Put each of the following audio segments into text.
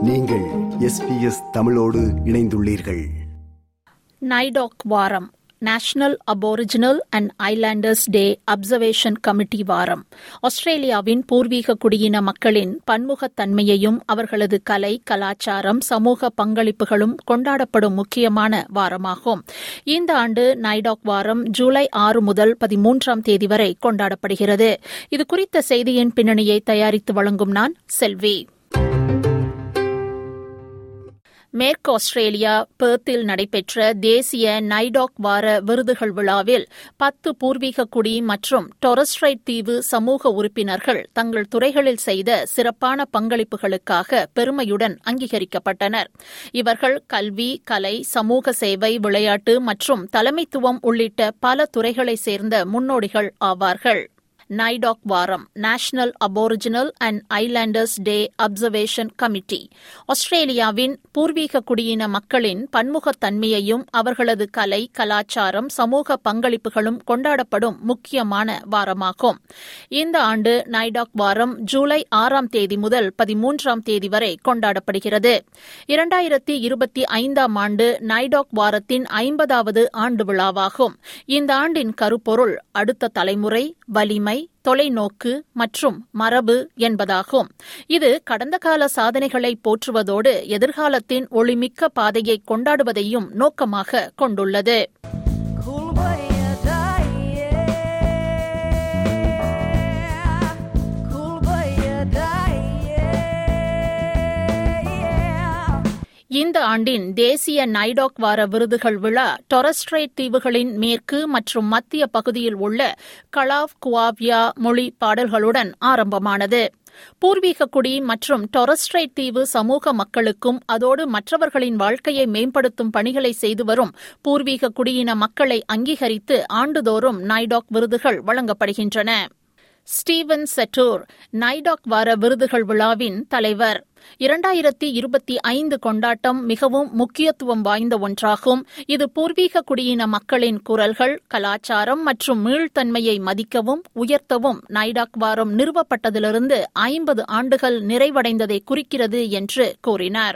நீங்கள் எஸ்பிஎஸ் தமிழோடு இணைந்துள்ளீர்கள் நைடாக் வாரம் national aboriginal and islanders day observation committee வாரம் ஆஸ்திரேலியாவின் பூர்வீக குடியின மக்களின் பன்முகத்தன்மையையும் அவர்களது கலை கலாச்சாரம் சமூக பங்களிப்புகளும் கொண்டாடப்படும் முக்கியமான வாரமாகும் இந்த ஆண்டு நைடாக் வாரம் ஜூலை ஆறு முதல் பதிமூன்றாம் தேதி வரை கொண்டாடப்படுகிறது இதுகுறித்த செய்தியின் பின்னணியை தயாரித்து வழங்கும் நான் செல்வி மேற்கு ஆஸ்திரேலியா பெர்த்தில் நடைபெற்ற தேசிய நைடாக் வார விருதுகள் விழாவில் பத்து பூர்வீக குடி மற்றும் டொரஸ்ட்ரைட் தீவு சமூக உறுப்பினர்கள் தங்கள் துறைகளில் செய்த சிறப்பான பங்களிப்புகளுக்காக பெருமையுடன் அங்கீகரிக்கப்பட்டனர் இவர்கள் கல்வி கலை சமூக சேவை விளையாட்டு மற்றும் தலைமைத்துவம் உள்ளிட்ட பல துறைகளைச் சேர்ந்த முன்னோடிகள் ஆவார்கள் நைடாக் வாரம் national aboriginal and islanders day observation committee ஆஸ்திரேலியாவின் பூர்வீக குடியின மக்களின் பன்முகத்தன்மையையும் அவர்களது கலை கலாச்சாரம் சமூக பங்களிப்புகளும் கொண்டாடப்படும் முக்கியமான வாரமாகும் இந்த ஆண்டு நைடாக் வாரம் ஜூலை ஆறாம் தேதி முதல் பதிமூன்றாம் தேதி வரை கொண்டாடப்படுகிறது இரண்டாயிரத்தி இருபத்தி ஐந்தாம் ஆண்டு நைடாக் வாரத்தின் ஐம்பதாவது ஆண்டு விழாவாகும் இந்த ஆண்டின் கருப்பொருள் அடுத்த தலைமுறை வலிமை தொலைநோக்கு மற்றும் மரபு என்பதாகும் இது கடந்த கால சாதனைகளை போற்றுவதோடு எதிர்காலத்தின் ஒளிமிக்க பாதையை கொண்டாடுவதையும் நோக்கமாக கொண்டுள்ளது இந்த ஆண்டின் தேசிய நைடாக் வார விருதுகள் விழா டொரஸ்ட்ரேட் தீவுகளின் மேற்கு மற்றும் மத்திய பகுதியில் உள்ள கலாவ் குவாவியா மொழி பாடல்களுடன் ஆரம்பமானது பூர்வீக குடி மற்றும் டொரஸ்ட்ரைட் தீவு சமூக மக்களுக்கும் அதோடு மற்றவர்களின் வாழ்க்கையை மேம்படுத்தும் பணிகளை செய்து வரும் பூர்வீக குடியின மக்களை அங்கீகரித்து ஆண்டுதோறும் நைடாக் விருதுகள் வழங்கப்படுகின்றன ஸ்டீவன் செட்டூர் நைடாக் வார விருதுகள் விழாவின் தலைவர் இரண்டாயிரத்தி இருபத்தி ஐந்து கொண்டாட்டம் மிகவும் முக்கியத்துவம் வாய்ந்த ஒன்றாகும் இது பூர்வீக குடியின மக்களின் குரல்கள் கலாச்சாரம் மற்றும் மீள்தன்மையை மதிக்கவும் உயர்த்தவும் நைடாக் வாரம் நிறுவப்பட்டதிலிருந்து ஐம்பது ஆண்டுகள் நிறைவடைந்ததை குறிக்கிறது என்று கூறினார்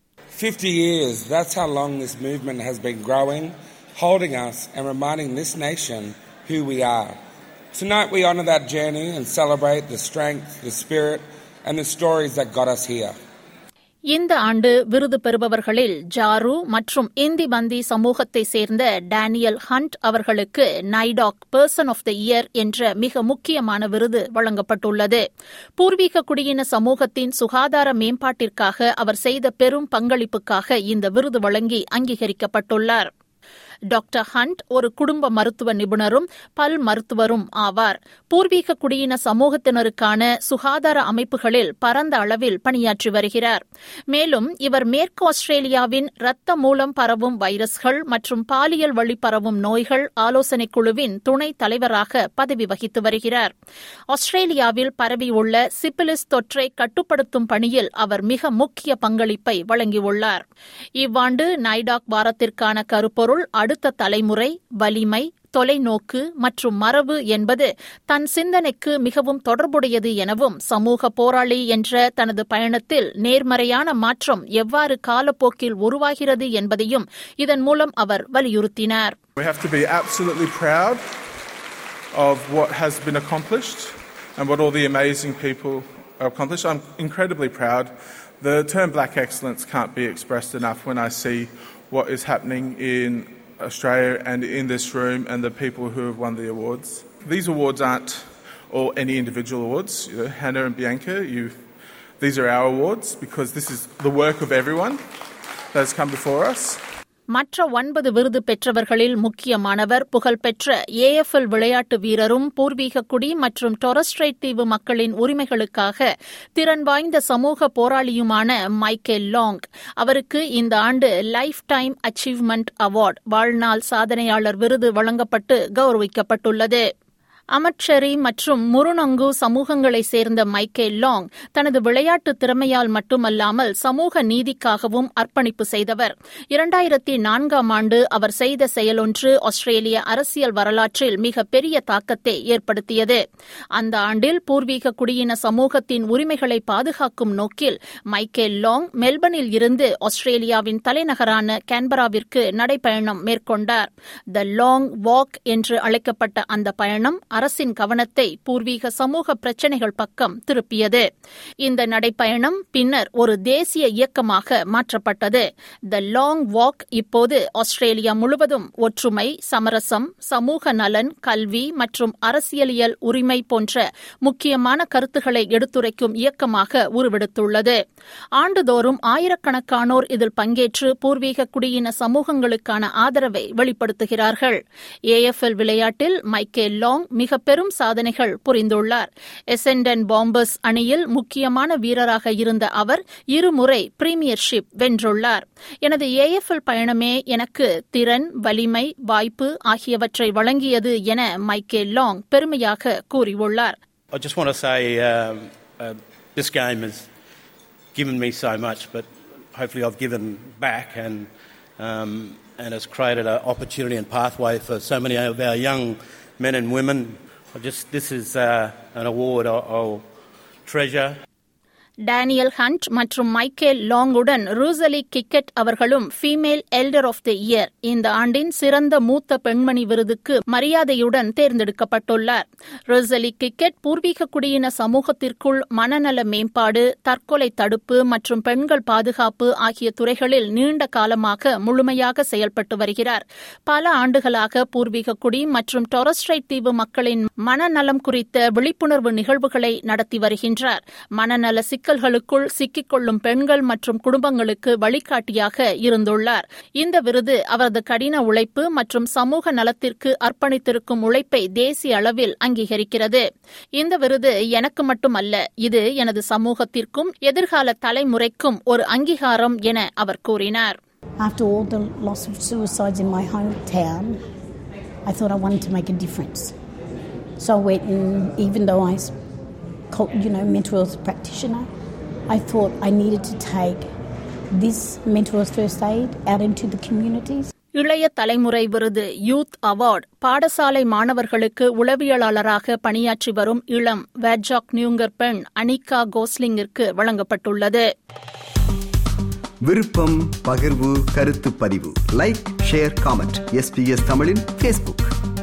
50 years, that's how long this movement has been growing, holding us and reminding this nation who we are. Tonight we honour that journey and celebrate the strength, the spirit, and the stories that got us here. இந்த ஆண்டு விருது பெறுபவர்களில் ஜாரு மற்றும் இந்தி பந்தி சமூகத்தை சேர்ந்த Daniel Hunt அவர்களுக்கு NAIDOC person of the year என்ற மிக முக்கியமான விருது வழங்கப்பட்டுள்ளது பூர்வீக குடியின சமூகத்தின் சுகாதார மேம்பாட்டிற்காக அவர் செய்த பெரும் பங்களிப்புக்காக இந்த விருது வழங்கி அங்கீகரிக்கப்பட்டுள்ளார் டாக்டர் ஹண்ட் ஒரு குடும்ப மருத்துவ நிபுணரும் பல் மருத்துவரும் ஆவார் பூர்வீக குடியின சமூகத்தினருக்கான சுகாதார அமைப்புகளில் பரந்த அளவில் பணியாற்றி வருகிறார் மேலும் இவர் மேற்கு ஆஸ்திரேலியாவின் ரத்த மூலம் பரவும் வைரஸ்கள் மற்றும் பாலியல் வழி பரவும் நோய்கள் ஆலோசனைக் குழுவின் துணைத் தலைவராக பதவி வகித்து வருகிறார் ஆஸ்திரேலியாவில் பரவியுள்ள சிபிலிஸ் தொற்றை கட்டுப்படுத்தும் பணியில் அவர் மிக முக்கிய பங்களிப்பை வழங்கியுள்ளார் இவ்வாண்டு நைடாக் வாரத்திற்கான கருப்பொருள் அடுத்த தலைமுறை வலிமை தொலைநோக்கு மற்றும் மரபு என்பது தன் சிந்தனைக்கு மிகவும் தொடர்புடையது எனவும் சமூக போராளி என்ற தனது பயணத்தில் நேர்மறையான மாற்றம் எவ்வாறு காலப்போக்கில் உருவாகிறது என்பதையும் இதன் மூலம் அவர் வலியுறுத்தினார் We have to be absolutely proud of what has been accomplished and what all the amazing people have accomplished. I'm incredibly proud. The term black excellence can't be expressed enough when I see what is happening in Australia and in this room and the people who have won the awards. These awards aren't all any individual awards. You know, Hannah and Bianca, you, these are our awards because this is the work of everyone that has come before us. மற்ற ஒன்பது விருது பெற்றவர்களில் முக்கியமானவர் புகழ்பெற்ற AFL விளையாட்டு வீரரும் பூர்வீக குடி மற்றும் டொரஸ்ட்ரைட் தீவு மக்களின் உரிமைகளுக்காக திறன் வாய்ந்த சமூக போராளியுமான மைக்கேல் லாங் அவருக்கு இந்த ஆண்டு லைஃப் டைம் அச்சீவ்மெண்ட் அவார்டு வாழ்நாள் சாதனையாளர் விருது வழங்கப்பட்டு கௌரவிக்கப்பட்டுள்ளது அமட்சரி மற்றும் முருணங்கு சமூகங்களைச் சேர்ந்த மைக்கேல் லாங் தனது விளையாட்டு திறமையால் மட்டுமல்லாமல் சமூக நீதிக்காகவும் அர்ப்பணிப்பு செய்தவர் இரண்டாயிரத்தி நான்காம் ஆண்டு அவர் செய்த செயலொன்று ஆஸ்திரேலிய அரசியல் வரலாற்றில் மிக பெரிய தாக்கத்தை ஏற்படுத்தியது அந்த ஆண்டில் பூர்வீக குடியின சமூகத்தின் உரிமைகளை பாதுகாக்கும் நோக்கில் மைக்கேல் லாங் மெல்பர்னில் இருந்து ஆஸ்திரேலியாவின் தலைநகரான கேன்பராவிற்கு நடைபயணம் மேற்கொண்டார் த லாங் வாக் என்று அழைக்கப்பட்ட அந்த பயணம் அரசின் கவனத்தை பூர்வீக சமூக பிரச்சினைகள் பக்கம் திருப்பியது இந்த நடைப்பயணம் பின்னர் ஒரு தேசிய இயக்கமாக மாற்றப்பட்டது த லாங் வாக் இப்போது ஆஸ்திரேலியா முழுவதும் ஒற்றுமை சமரசம் சமூக நலன் கல்வி மற்றும் அரசியலியல் உரிமை போன்ற முக்கியமான கருத்துக்களை எடுத்துரைக்கும் இயக்கமாக உருவெடுத்துள்ளது ஆண்டுதோறும் ஆயிரக்கணக்கானோர் இதில் பங்கேற்று பூர்வீக குடியின சமூகங்களுக்கான ஆதரவை வெளிப்படுத்துகிறார்கள் ஏஎஃப்எல் விளையாட்டில் மைக்கேல் லாங் மிக பெரும் சாதனைகள் புரிந்துள்ளார் எசெண்டன் பாம்பர்ஸ் அணியில் முக்கியமான வீரராக இருந்த அவர் இருமுறை பிரீமியர்ஷிப் வென்றுள்ளார் எனது ஏஎஃப்எல் பயணமே எனக்கு திறன் வலிமை வாய்ப்பு ஆகியவற்றை வழங்கியது என மைக்கேல் லாங் பெருமையாக கூறியுள்ளார் I just want to say um, uh, this game has given me so much, but hopefully I've given back and um, and has created an opportunity and pathway for so many of our young men and women. I just this is uh, an award I'll, I'll treasure. Daniel Hunt மற்றும் Michael லாங்குடன் Rosalie Kickett அவர்களும் female elder of the year இந்த ஆண்டின் சிறந்த மூத்த பெண்மணி விருதுக்கு மரியாதையுடன் தேர்ந்தெடுக்கப்பட்டுள்ளார் ரூசலி கிக்கெட் பூர்வீக குடியின சமூகத்திற்குள் மனநல மேம்பாடு தற்கொலை தடுப்பு மற்றும் பெண்கள் பாதுகாப்பு ஆகிய துறைகளில் நீண்ட காலமாக முழுமையாக செயல்பட்டு வருகிறார் பல ஆண்டுகளாக பூர்வீக குடி மற்றும் டொரஸ்ட்ரைட் தீவு மக்களின் மனநலம் குறித்த விழிப்புணர்வு நிகழ்வுகளை நடத்தி வருகின்றார் மனநல சிக்கல்களுக்குள் சிக்கிக் கொள்ளும் பெண்கள் மற்றும் குடும்பங்களுக்கு வழிகாட்டியாக இருந்துள்ளார் இந்த விருது அவரது கடின உழைப்பு மற்றும் சமூக நலத்திற்கு அர்ப்பணித்திருக்கும் உழைப்பை தேசிய அளவில் அங்கீகரிக்கிறது இந்த விருது எனக்கு மட்டுமல்ல இது எனது சமூகத்திற்கும் எதிர்கால தலைமுறைக்கும் ஒரு அங்கீகாரம் என அவர் கூறினார் After all the loss of suicides in my hometown, I thought I wanted to make a difference. So I went and, even though I, s- co- you know, mental health practitioner, I thought I needed to take this mental health first aid out into the communities. இளைய தலைமுறை விருது youth award பாடசாலை மாணவர்களுக்கு உளவியலாளராக பணியாற்றி வரும் இளம் வேட்ஜாக் நியூங்கர் பெண் அனிகா கோஸ்லிங்கிற்கு வழங்கப்பட்டுள்ளது விருப்பம் பகிர்வு கருத்து பதிவு லைக் ஷேர் காமெண்ட் எஸ்பிஎஸ் தமிழின் ஃபேஸ்புக்